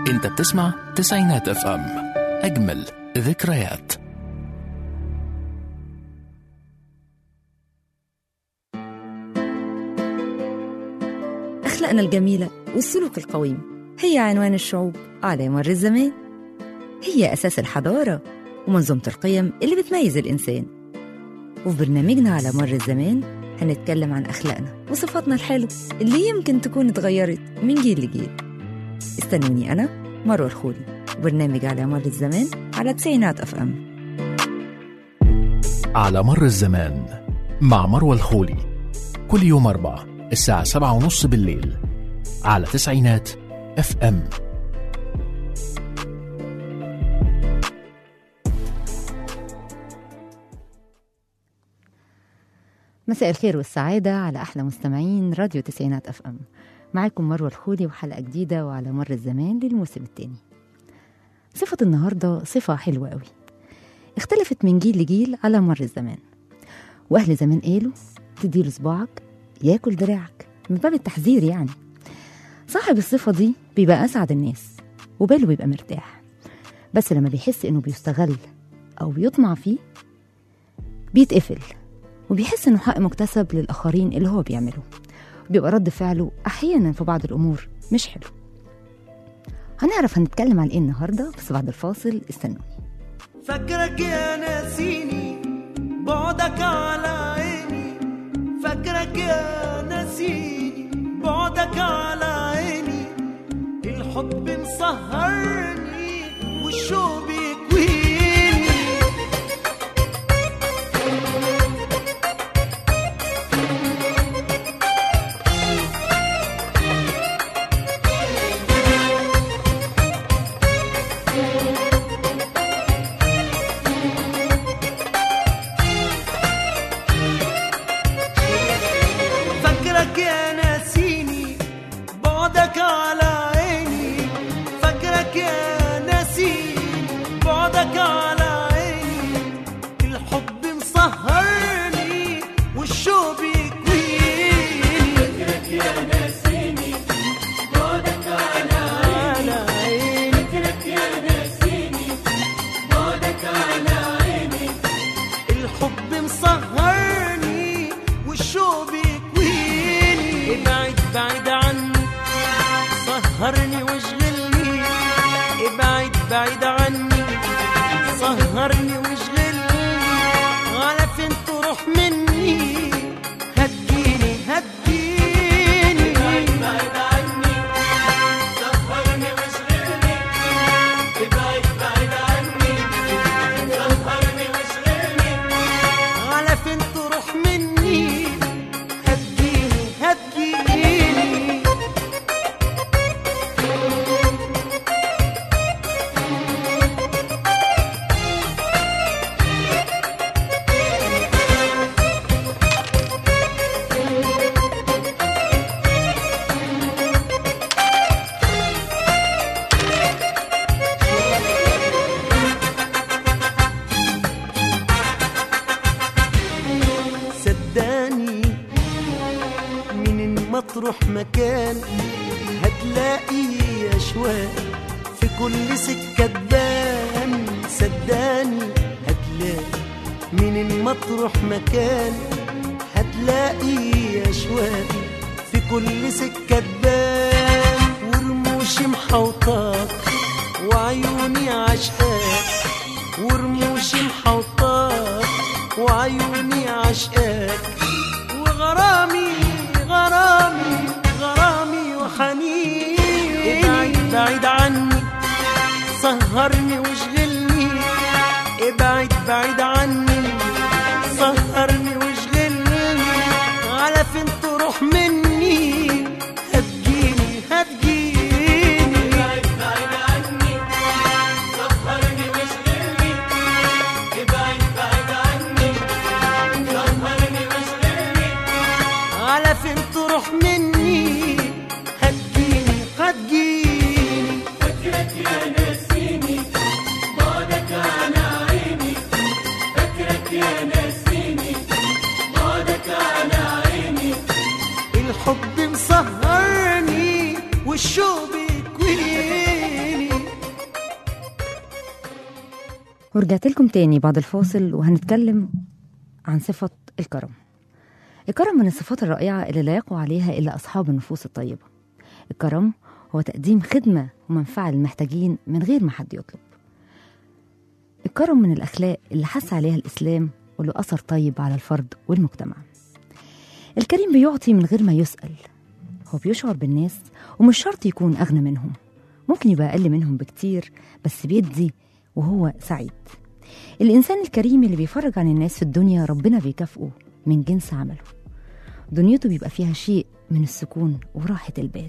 انت بتسمع تسعينات اف ام اجمل ذكريات أخلاقنا الجميلة والسلوك القويم هي عنوان الشعوب على مر الزمان هي أساس الحضارة ومنظومة القيم اللي بتميز الإنسان وفي برنامجنا على مر الزمان هنتكلم عن أخلاقنا وصفاتنا الحلوة اللي يمكن تكون اتغيرت من جيل لجيل استنوني أنا مروة الخولي وبرنامج على مر الزمان على تسعينات أف أم على مر الزمان مع مروة الخولي كل يوم أربعة الساعة سبعة ونص بالليل على تسعينات اف ام مساء الخير والسعادة على أحلى مستمعين راديو تسعينات أف أم معاكم مروة الخولي وحلقة جديدة وعلى مر الزمان للموسم الثاني صفة النهاردة صفة حلوة قوي اختلفت من جيل لجيل على مر الزمان وأهل زمان قالوا تديله صباعك ياكل دراعك من باب التحذير يعني صاحب الصفة دي بيبقى أسعد الناس وباله بيبقى مرتاح بس لما بيحس إنه بيستغل أو بيطمع فيه بيتقفل وبيحس إنه حق مكتسب للآخرين اللي هو بيعمله بيبقى رد فعله أحيانا في بعض الأمور مش حلو هنعرف هنتكلم عن إيه النهاردة بس بعد الفاصل استنوني فاكرك يا ناسيني بعدك على عيني فاكرك يا ناسيني بعدك على عيني الحب مسهرني والشوق بيكويني فاكرك يا ناسيني بعدك على عيني فاكرك يا ناسيني بعدك على عيني الحب مسهرني والشوق بيكويني فاكرك يا ناسيني بعدك على عيني فاكرك يا ناسيني بعدك على عيني الحب مسهرني والشوق بيكويني ابعد بعيد عني سهرني واشغلني ابعد بعيد عني سهرني واشغلني على فين تروح مني هتجيني هتجيني ابعد بعيد عني سهرني واشغلني ابعد بعيد عني سهرني واشغلني على فين تروح مني هتجيني هتجيني صدقني من ما تروح مكان هتلاقي أشواق في كل سكة تبان صدقني هتلاقي من ما تروح مكان هتلاقي أشواق في كل سكة تبان ورموشي محوطاك وعيوني عشقاك ورموشي محوطاك وعيوني عشقاك وغرامي غرامي غرامي وحنيني ابعد بعيد عني سهرني واشغلني ابعد بعيد عني سهرني واشغلني على فين تروح مني هتجيني هتجيني ابعد بعيد عني سهرني واشغلني ابعد بعيد عني سهرني واشغلني على فين تروح مني هتجيني هتجيني فاكرك يا ناسيني بعدك على عيني فاكرك يا ناسيني بعدك على عيني الحب مسهرني والشوق بيكويني ورجعت لكم تاني بعد الفاصل وهنتكلم عن صفة الكرم الكرم من الصفات الرائعة اللي لا يقوى عليها إلا أصحاب النفوس الطيبة الكرم هو تقديم خدمة ومنفعة للمحتاجين من غير ما حد يطلب الكرم من الأخلاق اللي حث عليها الإسلام وله أثر طيب على الفرد والمجتمع الكريم بيعطي من غير ما يسأل هو بيشعر بالناس ومش شرط يكون أغنى منهم ممكن يبقى أقل منهم بكتير بس بيدي وهو سعيد الإنسان الكريم اللي بيفرج عن الناس في الدنيا ربنا بيكافئه من جنس عمله دنيته بيبقى فيها شيء من السكون وراحة البال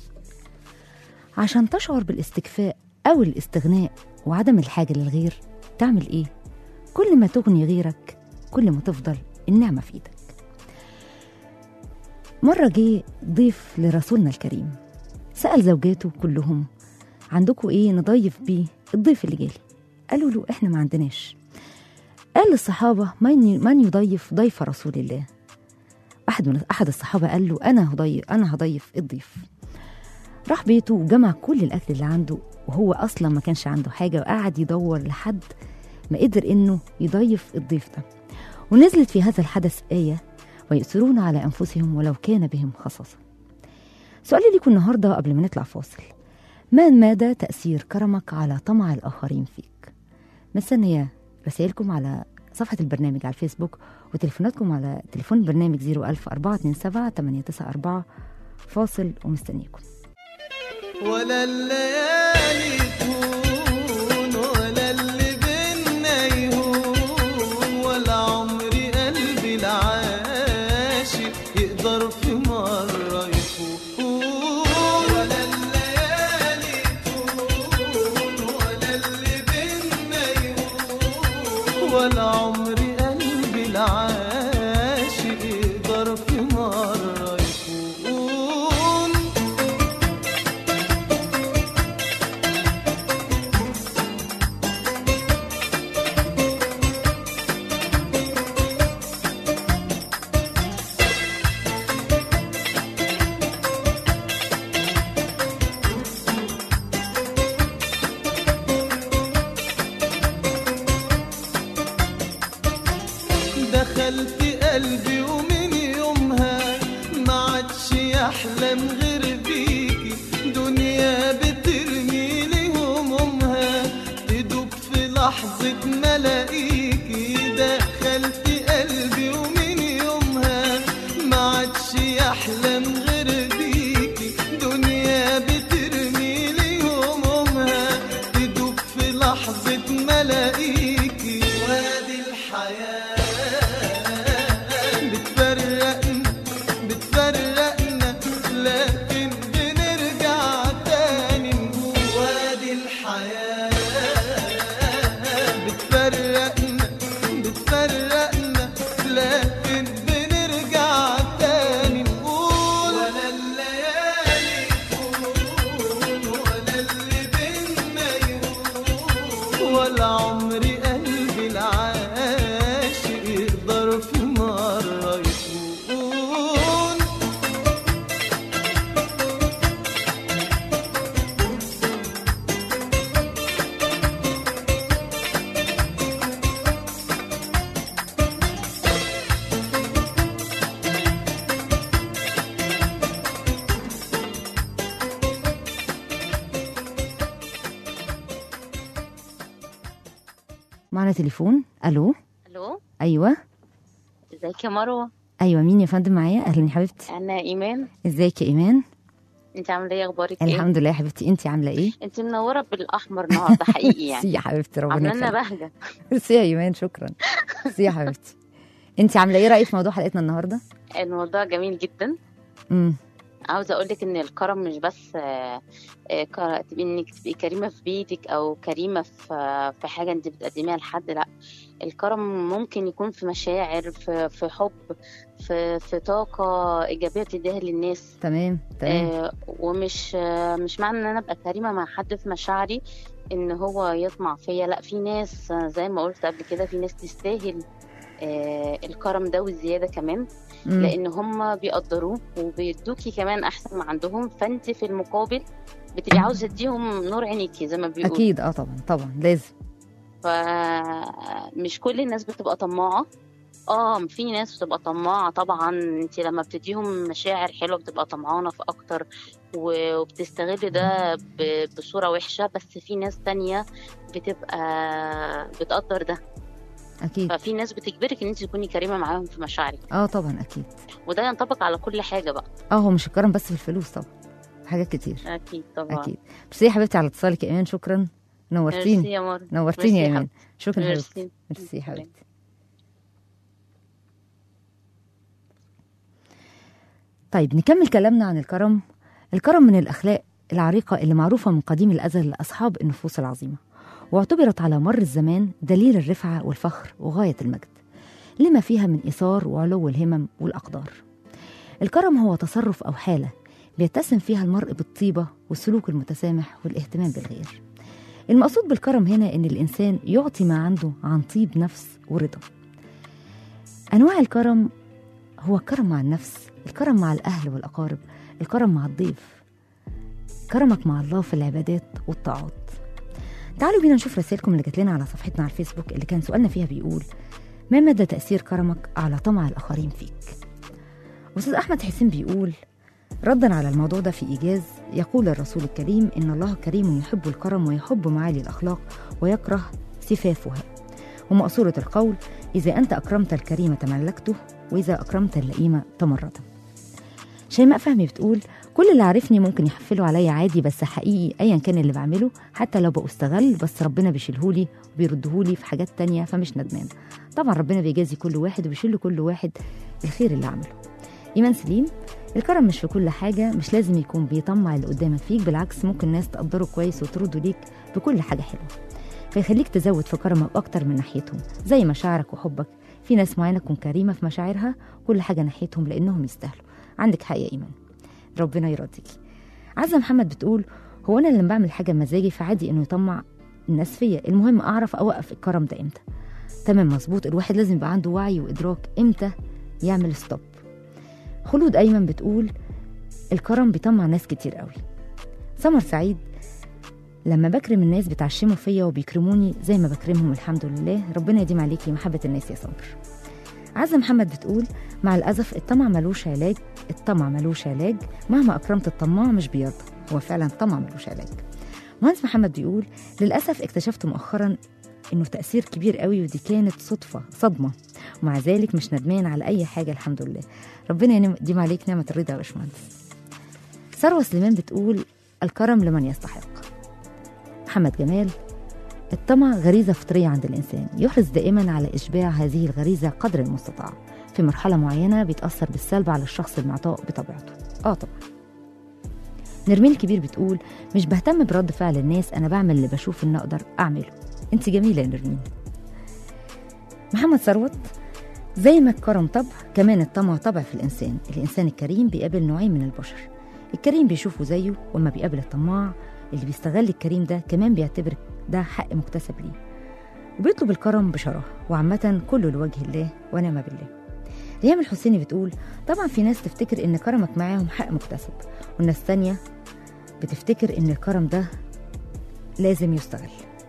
عشان تشعر بالاستكفاء أو الاستغناء وعدم الحاجة للغير تعمل إيه؟ كل ما تغني غيرك كل ما تفضل النعمة في إيدك مرة جه ضيف لرسولنا الكريم سأل زوجاته كلهم عندكم إيه نضيف بيه الضيف اللي جالي قالوا له إحنا ما عندناش قال للصحابة من من يضيف ضيف رسول الله أحد من أحد الصحابة قال له أنا هضيف أنا هضيف الضيف راح بيته وجمع كل الأكل اللي عنده وهو أصلا ما كانش عنده حاجة وقعد يدور لحد ما قدر إنه يضيف الضيف ده ونزلت في هذا الحدث آية ويؤثرون على أنفسهم ولو كان بهم خصاصة سؤالي ليكم النهاردة قبل ما نطلع فاصل ما مدى تأثير كرمك على طمع الآخرين فيك مستنية رسائلكم على صفحة البرنامج على الفيسبوك وتليفوناتكم على تليفون البرنامج 01000 427 894 فاصل ومستنيكم ولا الليالي تهون ولا اللي بينا يهون ولا عمري قلبي العاشق يقدر في مرة يفوق ولا الليالي تهون ولا اللي بينا يهون ولا عمري قلبي العاشق يقدر في مرة يفوق دخلت قلبي ومن يومها ما عادش يحلم غير بيكي دنيا بترمي لي همومها تدوب في لحظة ما الاقيكي دخلت قلبي ومن يومها ما عادش يحلم غير بيكي دنيا بترمي لي همومها تدوب في لحظة ما الاقيكي وادي الحياة بتفرقنا بتفرقنا لكن بنرجع تاني نقول وادي الحياة بتفرقنا بتفرقنا لكن بنرجع تاني نقول ولا الليالي تهون ولا اللي بينا يهون ولا عمري قلبي العاشق يقدر في مرة يكون معنا تليفون الو الو ايوه ازيك يا مروه ايوه مين يا فندم معايا اهلا يا حبيبتي انا ايمان ازيك يا ايمان انت عامله ايه اخبارك ايه الحمد لله يا حبيبتي انت عامله ايه انت منوره بالاحمر النهارده حقيقي يعني ميرسي يا حبيبتي ربنا عامله لنا يخليك بهجه ميرسي يا ايمان شكرا ميرسي يا حبيبتي انت عامله ايه رايك في موضوع حلقتنا النهارده الموضوع جميل جدا امم عاوزه اقول لك ان الكرم مش بس آه، آه، كر- تبقي انك تبقي كريمه في بيتك او كريمه في آه، في حاجه انت بتقدميها لحد لا الكرم ممكن يكون في مشاعر في في حب في في طاقه ايجابيه بتديها للناس تمام تمام آه ومش آه مش معنى ان انا ابقى كريمه مع حد في مشاعري ان هو يطمع فيا لا في ناس آه، زي ما قلت قبل كده في ناس تستاهل آه الكرم ده والزياده كمان مم. لان هم بيقدروه وبيدوكي كمان احسن ما عندهم فانت في المقابل بتبقي عاوزه تديهم نور عينيكي زي ما بيقولوا اكيد اه طبعا طبعا لازم فمش كل الناس بتبقى طماعة اه في ناس بتبقى طماعة طبعا انت لما بتديهم مشاعر حلوة بتبقى طمعانة في اكتر و- وبتستغل ده ب- بصورة وحشة بس في ناس تانية بتبقى بتقدر ده اكيد ففي ناس بتجبرك ان انت تكوني كريمة معاهم في مشاعرك اه طبعا اكيد وده ينطبق على كل حاجة بقى اه هو مش الكرم بس في الفلوس طبعا حاجات كتير اكيد طبعا اكيد بس يا حبيبتي على اتصالك يا ايمان شكرا ميرسي نورتيني يا مر نورتيني يا ميرسي ايمان شكرا حبيبتي ميرسي ميرسي يا حبيبتي طيب نكمل كلامنا عن الكرم الكرم من الأخلاق العريقة اللي معروفة من قديم الأزل لأصحاب النفوس العظيمة واعتبرت على مر الزمان دليل الرفعة والفخر وغاية المجد لما فيها من إثار وعلو الهمم والأقدار الكرم هو تصرف أو حالة بيتسم فيها المرء بالطيبة والسلوك المتسامح والاهتمام بالغير المقصود بالكرم هنا إن الإنسان يعطي ما عنده عن طيب نفس ورضا أنواع الكرم هو الكرم مع النفس الكرم مع الأهل والأقارب الكرم مع الضيف كرمك مع الله في العبادات والطاعات تعالوا بينا نشوف رسائلكم اللي جات لنا على صفحتنا على الفيسبوك اللي كان سؤالنا فيها بيقول ما مدى تأثير كرمك على طمع الآخرين فيك أستاذ أحمد حسين بيقول ردا على الموضوع ده في إيجاز يقول الرسول الكريم إن الله كريم يحب الكرم ويحب معالي الأخلاق ويكره سفافها ومقصورة القول إذا أنت أكرمت الكريم تملكته وإذا أكرمت اللئيم تمرده شيماء فهمي بتقول كل اللي عارفني ممكن يحفلوا عليا عادي بس حقيقي ايا كان اللي بعمله حتى لو بقوا استغل بس ربنا بيشيلهولي وبيردهولي في حاجات تانية فمش ندمان طبعا ربنا بيجازي كل واحد وبيشيل لكل واحد الخير اللي عمله ايمان سليم الكرم مش في كل حاجة مش لازم يكون بيطمع اللي قدامك فيك بالعكس ممكن ناس تقدره كويس وتردوا ليك بكل حاجة حلوة فيخليك تزود في كرمك أكتر من ناحيتهم زي مشاعرك وحبك في ناس معينة تكون كريمة في مشاعرها كل حاجة ناحيتهم لأنهم يستاهلوا عندك حق يا إيمان ربنا يرضيكي عزة محمد بتقول هو أنا لما بعمل حاجة مزاجي فعادي إنه يطمع الناس فيا المهم أعرف أوقف الكرم ده إمتى تمام مظبوط الواحد لازم يبقى عنده وعي وإدراك إمتى يعمل ستوب خلود أيمن بتقول الكرم بيطمع ناس كتير قوي سمر سعيد لما بكرم الناس بتعشموا فيا وبيكرموني زي ما بكرمهم الحمد لله ربنا يديم عليكي محبة الناس يا سمر عزة محمد بتقول مع الأسف الطمع ملوش علاج الطمع ملوش علاج مهما أكرمت الطماع مش بيرضى هو فعلا الطمع ملوش علاج مهندس محمد بيقول للأسف اكتشفت مؤخرا إنه تأثير كبير قوي ودي كانت صدفة صدمة ومع ذلك مش ندمان على أي حاجة الحمد لله ربنا يديم عليك نعمة الرضا يا باشمهندس ثروة سليمان بتقول الكرم لمن يستحق محمد جمال الطمع غريزة فطرية عند الإنسان يحرص دائما على إشباع هذه الغريزة قدر المستطاع في مرحلة معينة بيتأثر بالسلب على الشخص المعطاء بطبيعته آه طبعا نرمين الكبير بتقول مش بهتم برد فعل الناس أنا بعمل اللي بشوف إن أقدر أعمله أنت جميلة يا نرمين محمد ثروت زي ما الكرم طبع كمان الطمع طبع في الإنسان الإنسان الكريم بيقابل نوعين من البشر الكريم بيشوفه زيه وما بيقابل الطماع اللي بيستغل الكريم ده كمان بيعتبر ده حق مكتسب ليه وبيطلب الكرم بشراهة وعامة كله لوجه الله ونعم بالله ريام الحسيني بتقول طبعا في ناس تفتكر ان كرمك معاهم حق مكتسب والناس تانية بتفتكر ان الكرم ده لازم يستغل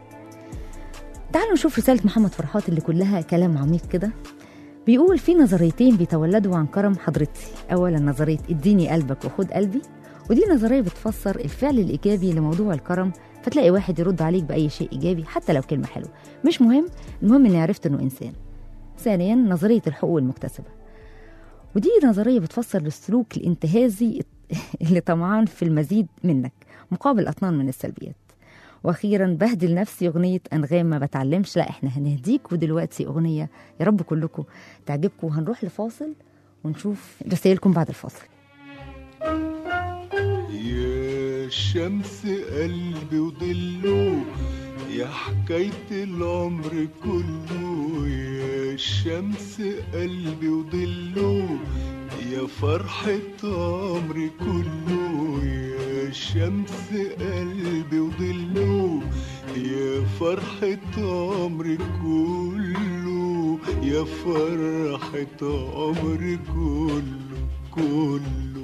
تعالوا نشوف رسالة محمد فرحات اللي كلها كلام عميق كده بيقول في نظريتين بيتولدوا عن كرم حضرتي أولا نظرية اديني قلبك وخد قلبي ودي نظرية بتفسر الفعل الإيجابي لموضوع الكرم فتلاقي واحد يرد عليك بأي شيء إيجابي حتى لو كلمة حلوة مش مهم المهم إني عرفت إنه إنسان ثانيا نظرية الحقوق المكتسبة ودي نظرية بتفسر السلوك الانتهازي اللي طمعان في المزيد منك مقابل أطنان من السلبيات واخيرا بهدل نفسي اغنيه انغام ما بتعلمش لا احنا هنهديك ودلوقتي اغنيه يا رب كلكم تعجبكم وهنروح لفاصل ونشوف رسائلكم بعد الفاصل يا شمس قلبي وضله يا حكاية العمر كله يا شمس قلبي وضله يا فرحة عمري كله يا شمس قلبي وضله يا فرحة عمري كله يا فرحة عمري كله كله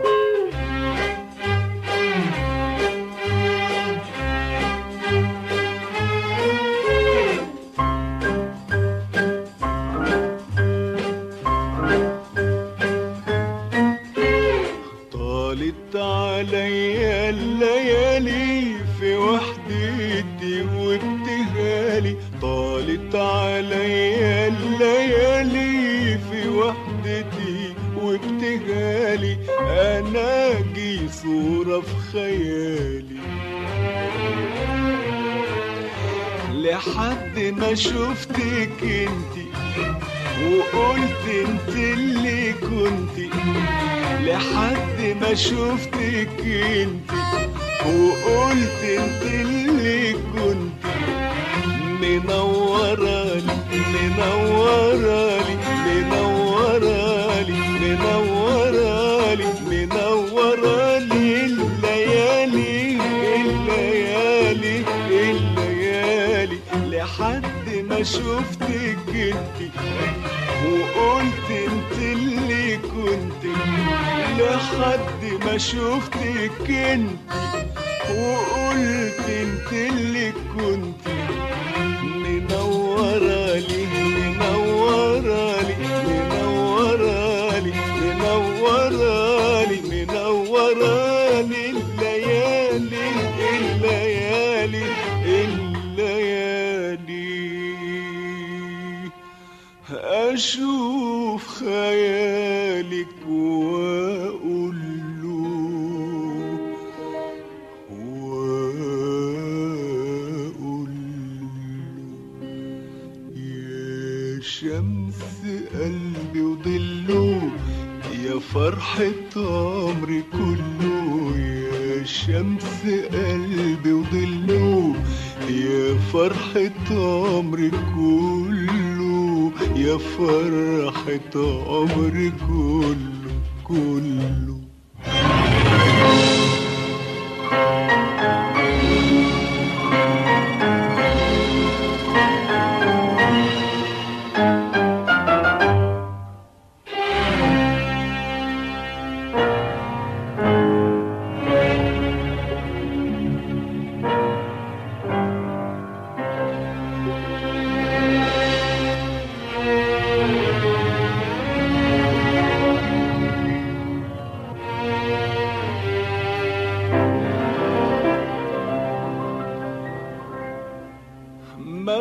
طالت عليا الليالي في وحدتي وابتهالي طالت عليا الليالي في وحدتي وابتهالي انا جي صورة في خيالي لحد ما شفتك انتي وقلت انت اللي كنتي لحد ما شفتك انت وقلت انت اللي كنت منورالي منورالي منورالي منورالي منورالي الليالي الليالي الليالي لحد ما شفتك انت وقلت انت اللي كنت لحد ما شفتك انت وقلت انت اللي كنت منورالي منورالي منورالي منورالي منورالي الليالي الليالي الليالي أشوف خيالك وأقول له وأقول له يا شمس قلبي وضله يا فرحة عمري كله يا شمس قلبي وضله يا فرحة عمري كله يا فرحة عمري كله كله ما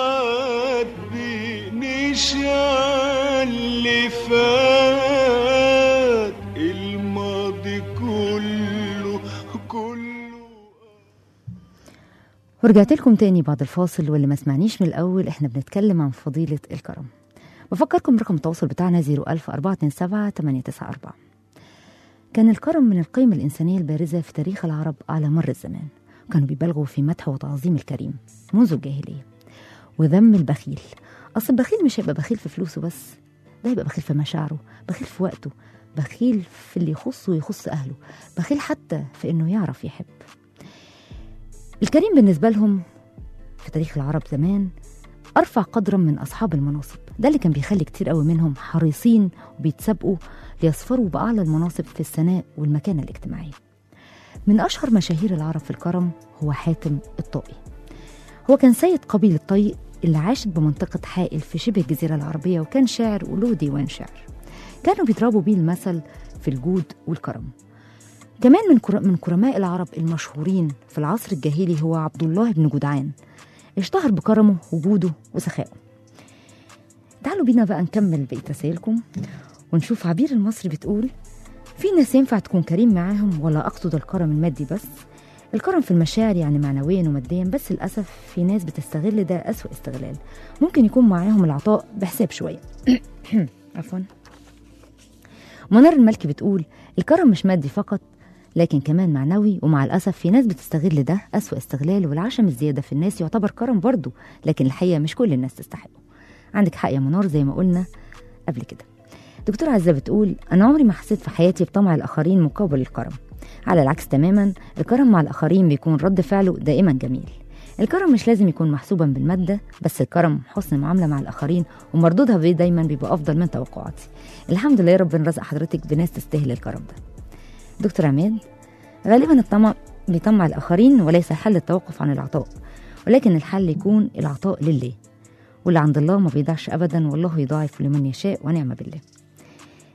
تعدينيش على اللي فات الماضي كله كله ورجعت لكم تاني بعد الفاصل واللي ما سمعنيش من الأول احنا بنتكلم عن فضيلة الكرم بفكركم برقم التواصل بتاعنا 01000 427 894 كان الكرم من القيم الإنسانية البارزة في تاريخ العرب على مر الزمان كانوا بيبالغوا في مدح وتعظيم الكريم منذ الجاهلية وذم البخيل أصل البخيل مش هيبقى بخيل في فلوسه بس ده يبقى بخيل في مشاعره بخيل في وقته بخيل في اللي يخصه ويخص أهله بخيل حتى في إنه يعرف يحب الكريم بالنسبة لهم في تاريخ العرب زمان أرفع قدرا من أصحاب المناصب ده اللي كان بيخلي كتير قوي منهم حريصين وبيتسابقوا ليظفروا بأعلى المناصب في الثناء والمكانة الاجتماعية من أشهر مشاهير العرب في الكرم هو حاتم الطائي هو كان سيد قبيلة طي اللي عاشت بمنطقة حائل في شبه الجزيرة العربية وكان شاعر وله ديوان شعر كانوا بيضربوا بيه المثل في الجود والكرم كمان من كر- من كرماء العرب المشهورين في العصر الجاهلي هو عبد الله بن جدعان اشتهر بكرمه وجوده وسخائه تعالوا بينا بقى نكمل بقية رسائلكم ونشوف عبير المصري بتقول في ناس ينفع تكون كريم معاهم ولا أقصد الكرم المادي بس الكرم في المشاعر يعني معنويا وماديا بس للأسف في ناس بتستغل ده أسوأ استغلال ممكن يكون معاهم العطاء بحساب شوية عفوا منار الملكي بتقول الكرم مش مادي فقط لكن كمان معنوي ومع الأسف في ناس بتستغل ده أسوأ استغلال والعشم الزيادة في الناس يعتبر كرم برضه لكن الحقيقة مش كل الناس تستحقه عندك حق يا منار زي ما قلنا قبل كده دكتور عزة بتقول أنا عمري ما حسيت في حياتي بطمع الآخرين مقابل الكرم على العكس تماما الكرم مع الآخرين بيكون رد فعله دائما جميل الكرم مش لازم يكون محسوبا بالمادة بس الكرم حسن المعاملة مع الآخرين ومردودها بيه دايما بيبقى أفضل من توقعاتي الحمد لله يا رب رزق حضرتك بناس تستاهل الكرم ده دكتور عماد غالبا الطمع بيطمع الآخرين وليس الحل التوقف عن العطاء ولكن الحل يكون العطاء لله واللي عند الله ما بيضيعش أبدا والله يضاعف لمن يشاء ونعم بالله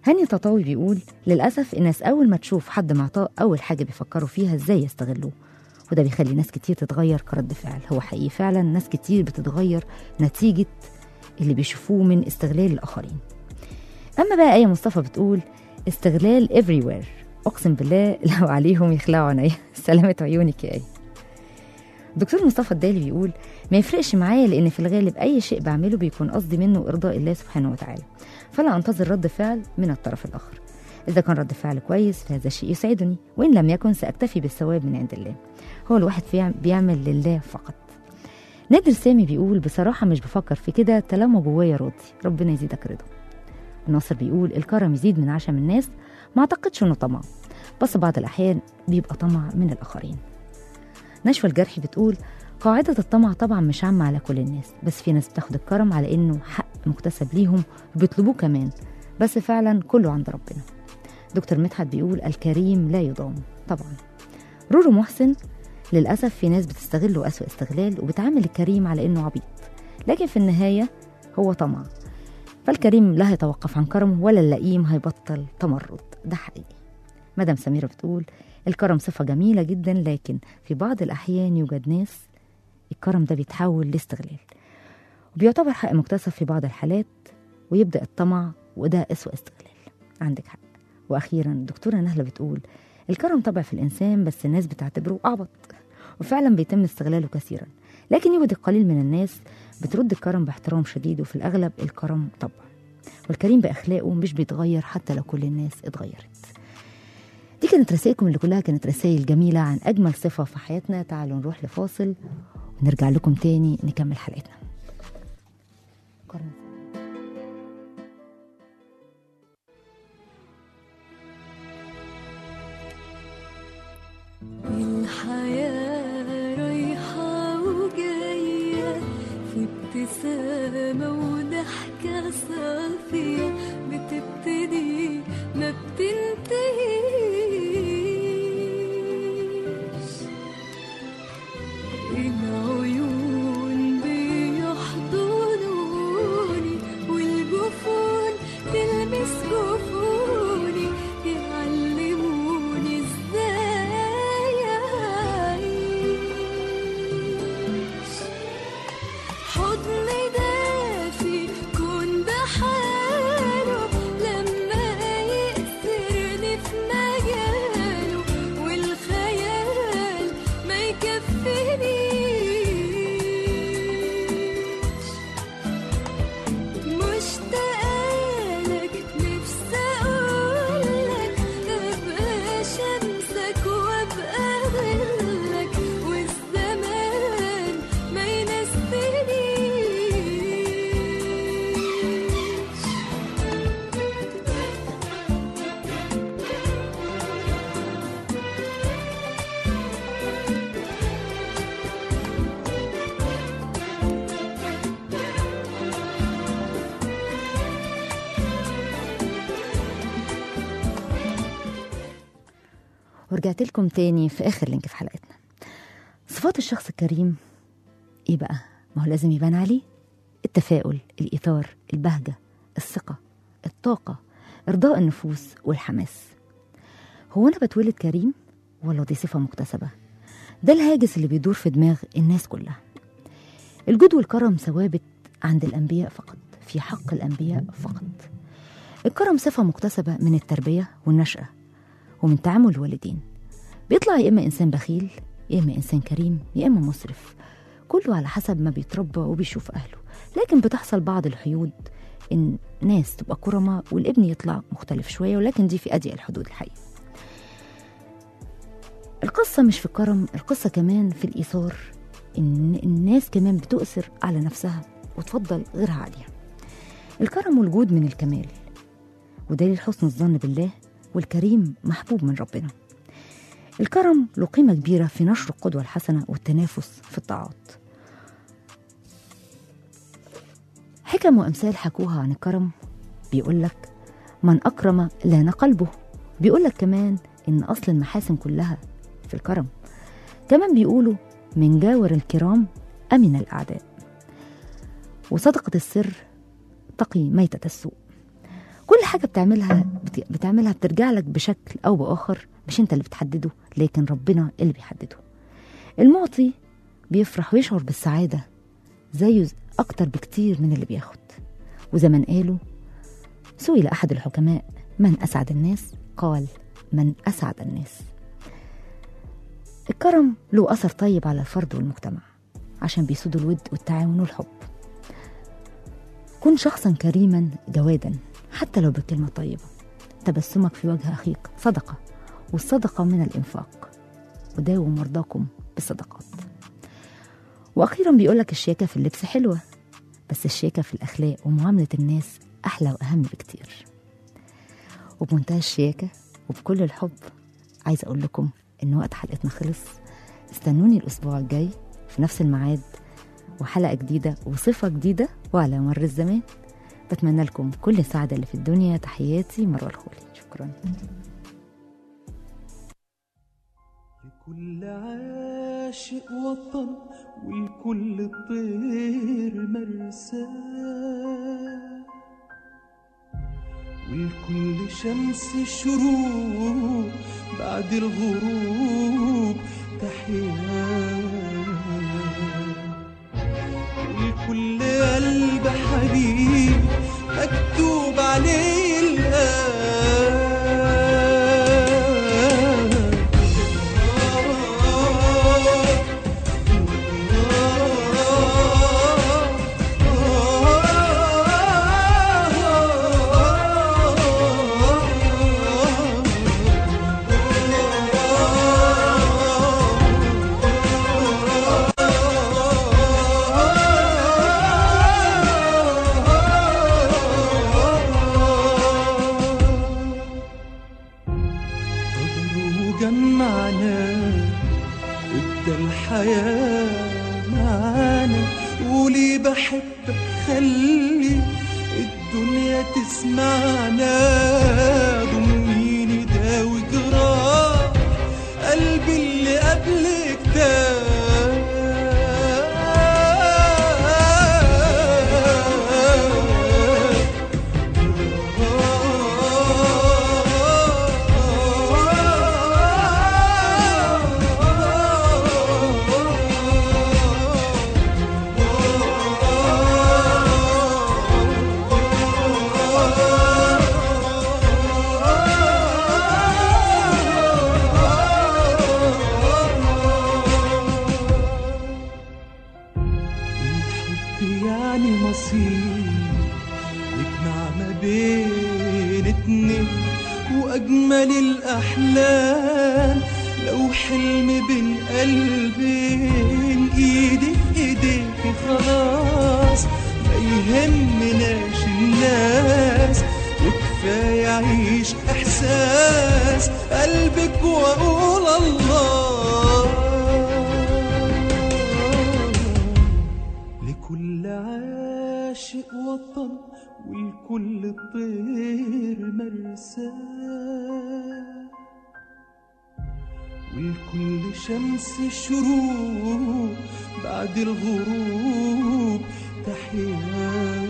هاني تطاوي بيقول للأسف الناس أول ما تشوف حد معطاء أول حاجة بيفكروا فيها إزاي يستغلوه وده بيخلي ناس كتير تتغير كرد فعل هو حقيقي فعلا ناس كتير بتتغير نتيجة اللي بيشوفوه من استغلال الآخرين أما بقى آية مصطفى بتقول استغلال everywhere أقسم بالله لو عليهم يخلعوا عينيا سلامة عيونك يا آية دكتور مصطفى الدالي بيقول ما يفرقش معايا لأن في الغالب أي شيء بعمله بيكون قصدي منه إرضاء الله سبحانه وتعالى فلا أنتظر رد فعل من الطرف الآخر إذا كان رد فعل كويس فهذا شيء يسعدني وإن لم يكن سأكتفي بالثواب من عند الله هو الواحد في- بيعمل لله فقط نادر سامي بيقول بصراحة مش بفكر في كده طالما جوايا راضي ربنا يزيدك رضا ناصر بيقول الكرم يزيد من عشم الناس ما اعتقدش انه طمع بس بعض الاحيان بيبقى طمع من الاخرين نشوى الجرحي بتقول قاعدة الطمع طبعا مش عامة على كل الناس بس في ناس بتاخد الكرم على انه حق مكتسب ليهم وبيطلبوه كمان بس فعلا كله عند ربنا دكتور مدحت بيقول الكريم لا يضام طبعا رورو محسن للأسف في ناس بتستغله أسوأ استغلال وبتعامل الكريم على إنه عبيط لكن في النهاية هو طمع فالكريم لا هيتوقف عن كرمه ولا اللئيم هيبطل تمرد ده حقيقي مدام سميرة بتقول الكرم صفة جميلة جدا لكن في بعض الأحيان يوجد ناس الكرم ده بيتحول لاستغلال وبيعتبر حق مكتسب في بعض الحالات ويبدأ الطمع وده أسوأ استغلال عندك حق وأخيرا دكتورة نهلة بتقول الكرم طبع في الإنسان بس الناس بتعتبره أعبط وفعلا بيتم استغلاله كثيرا لكن يوجد القليل من الناس بترد الكرم باحترام شديد وفي الأغلب الكرم طبع والكريم بأخلاقه مش بيتغير حتى لو كل الناس اتغيرت دي كانت رسائلكم اللي كلها كانت رسائل جميلة عن أجمل صفة في حياتنا تعالوا نروح لفاصل ونرجع لكم تاني نكمل حلقتنا الحياة رايحة وجاية في ابتسامة وضحكة صافية بتبتدي ما بتنتهيش العيون بيحضنوني والجفون تلمس جفوني يعلموني ازاي اعيش حضن دافي كون بحاله لما يأثرني في مجاله والخيال ما يكفينيش مشتاقلك نفسي اقولك ابقى شمسك وابقى ظلك والزمان ما ينسينيش ورجعت لكم تاني في آخر لينك في حلقتنا صفات الشخص الكريم إيه بقى؟ ما هو لازم يبان عليه التفاؤل الإيثار البهجة الثقة الطاقة إرضاء النفوس والحماس هو أنا بتولد كريم ولا دي صفة مكتسبة؟ ده الهاجس اللي بيدور في دماغ الناس كلها الجود والكرم ثوابت عند الأنبياء فقط في حق الأنبياء فقط الكرم صفة مكتسبة من التربية والنشأة ومن تعامل الوالدين بيطلع يا إما إنسان بخيل يا إما إنسان كريم يا إما مسرف كله على حسب ما بيتربى وبيشوف أهله لكن بتحصل بعض الحيود إن ناس تبقى كرمة والابن يطلع مختلف شوية ولكن دي في أضيق الحدود الحقيقة القصة مش في الكرم القصة كمان في الإيثار إن الناس كمان بتؤثر على نفسها وتفضل غيرها عليها الكرم والجود من الكمال ودليل حسن الظن بالله والكريم محبوب من ربنا الكرم له قيمة كبيرة في نشر القدوة الحسنة والتنافس في الطاعات حكم وأمثال حكوها عن الكرم بيقول لك من أكرم لان قلبه بيقول لك كمان إن أصل المحاسن كلها في الكرم كمان بيقولوا من جاور الكرام أمن الأعداء وصدقة السر تقي ميتة السوء كل حاجة بتعملها بت- بتعملها بترجع لك بشكل أو بآخر مش أنت اللي بتحدده لكن ربنا اللي بيحدده المعطي بيفرح ويشعر بالسعادة زيه ز- أكتر بكتير من اللي بياخد وزي ما قالوا سئل أحد الحكماء من أسعد الناس قال من أسعد الناس الكرم له أثر طيب على الفرد والمجتمع عشان بيسود الود والتعاون والحب كن شخصا كريما جوادا حتى لو بكلمة طيبة تبسمك في وجه أخيك صدقة والصدقة من الإنفاق وداووا مرضاكم بالصدقات وأخيرا بيقولك الشياكة في اللبس حلوة بس الشياكة في الأخلاق ومعاملة الناس أحلى وأهم بكتير وبمنتهى الشياكة وبكل الحب عايزة أقول لكم إن وقت حلقتنا خلص استنوني الأسبوع الجاي في نفس الميعاد وحلقة جديدة وصفة جديدة وعلى مر الزمان بتمنى لكم كل السعادة اللي في الدنيا تحياتي مروة الخولي شكرا لكل عاشق وطن ولكل طير مرساه ولكل شمس شروق بعد الغروب تحيا ولكل قلب حبيب مكتوب عليه الآن قدر وجمعنا ادى الحياة معانا قولي بحبك خلي الدنيا تسمعنا ضميني داوي جراح قلبي اللي قبلك ده الحب يعني مصير يجمع ما بين اتنين واجمل الاحلام لو حلم بين قلبين ايدي في ايديكي خلاص ما يهمناش الناس وكفايه اعيش احساس قلبك واقول الله لكل عاشق وطن ولكل طير مرساه ولكل شمس شروق بعد الغروب تحيا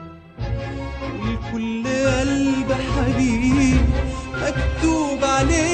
ولكل قلب حبيب مكتوب عليه